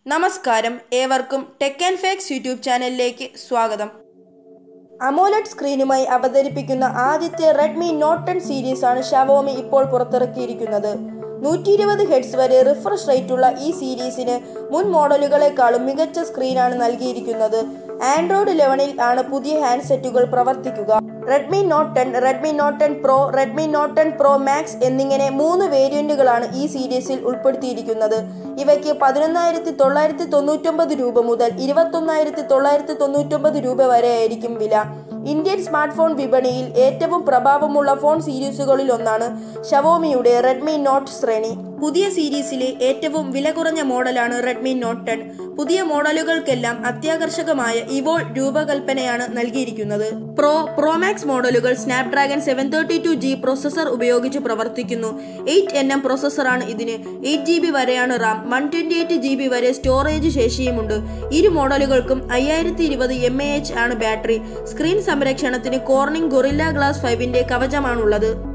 നമസ്കാരം ഏവർക്കും tech and fax YouTube ചാനലിലേക്ക് സ്വാഗതം അമോലഡ് സ്ക്രീനുമായി അവതരിപ്പിക്കുന്ന ആദ്യത്തെ റെഡ്മി നോട്ട് ടെൻ സീരീസാണ് ഷവോമി ഇപ്പോൾ പുറത്തിറക്കിയിരിക്കുന്നത് നൂറ്റി ഇരുപത് ഹെഡ്സ് വരെ റിഫ്രഷ് റേറ്റുള്ള ഈ സീരീസിന് മുൻ മോഡലുകളെക്കാളും മികച്ച സ്ക്രീനാണ് നൽകിയിരിക്കുന്നത് ആൻഡ്രോയിഡ് ലെവനിൽ ആണ് പുതിയ ഹാൻഡ്സെറ്റുകൾ പ്രവർത്തിക്കുക Redmi note ten Redmi note ten pro Redmi note ten pro max എന്നിങ്ങനെ മൂന്ന് വേരിയന്റുകളാണ് ഈ സീരീസിൽ ഉൾപ്പെടുത്തിയിരിക്കുന്നത് ഇവയ്ക്ക് പതിനൊന്നായിരത്തി തൊള്ളായിരത്തി തൊണ്ണൂറ്റൊമ്പത് രൂപ മുതൽ ഇരുപത്തൊന്നായിരത്തി തൊള്ളായിരത്തി തൊണ്ണൂറ്റൊമ്പത് രൂപ വരെയായിരിക്കും വില ഇന്ത്യൻ സ്മാർട്ട് ഫോൺ വിപണിയിൽ ഏറ്റവും പ്രഭാവമുള്ള ഫോൺ സീരീസുകളിൽ ഒന്നാണ് ഷവോമിയുടെ റെഡ്മി നോട്ട് ശ്രേണി പുതിയ സീരീസിലെ ഏറ്റവും വില കുറഞ്ഞ മോഡലാണ് റെഡ്മി നോട്ട് ടെൻ പുതിയ മോഡലുകൾക്കെല്ലാം അത്യാകർഷകമായ ഇവോൾ രൂപകൽപ്പനയാണ് നൽകിയിരിക്കുന്നത് പ്രോ പ്രോമാക്സ് മോഡലുകൾ Snapdragon seven thirty two G processor ഉപയോഗിച്ച് പ്രവർത്തിക്കുന്നു എയ്റ്റ് എൻ എം പ്രോസസറാണ് ഇതിന് എയ്റ്റ് ജി ബി വരെയാണ് RAM one twenty eight G B വരെ സ്റ്റോറേജ് ശേഷിയുമുണ്ട് ഇരു മോഡലുകൾക്കും അയ്യായിരത്തി ഇരുപത് എം എ എച്ച് ആണ് ബാറ്ററി സ്ക്രീൻ സംരക്ഷണത്തിന് കോർണിംഗ് ഗൊറില്ല ഗ്ലാസ് ഫൈവിന്റെ കവചമാണുള്ളത്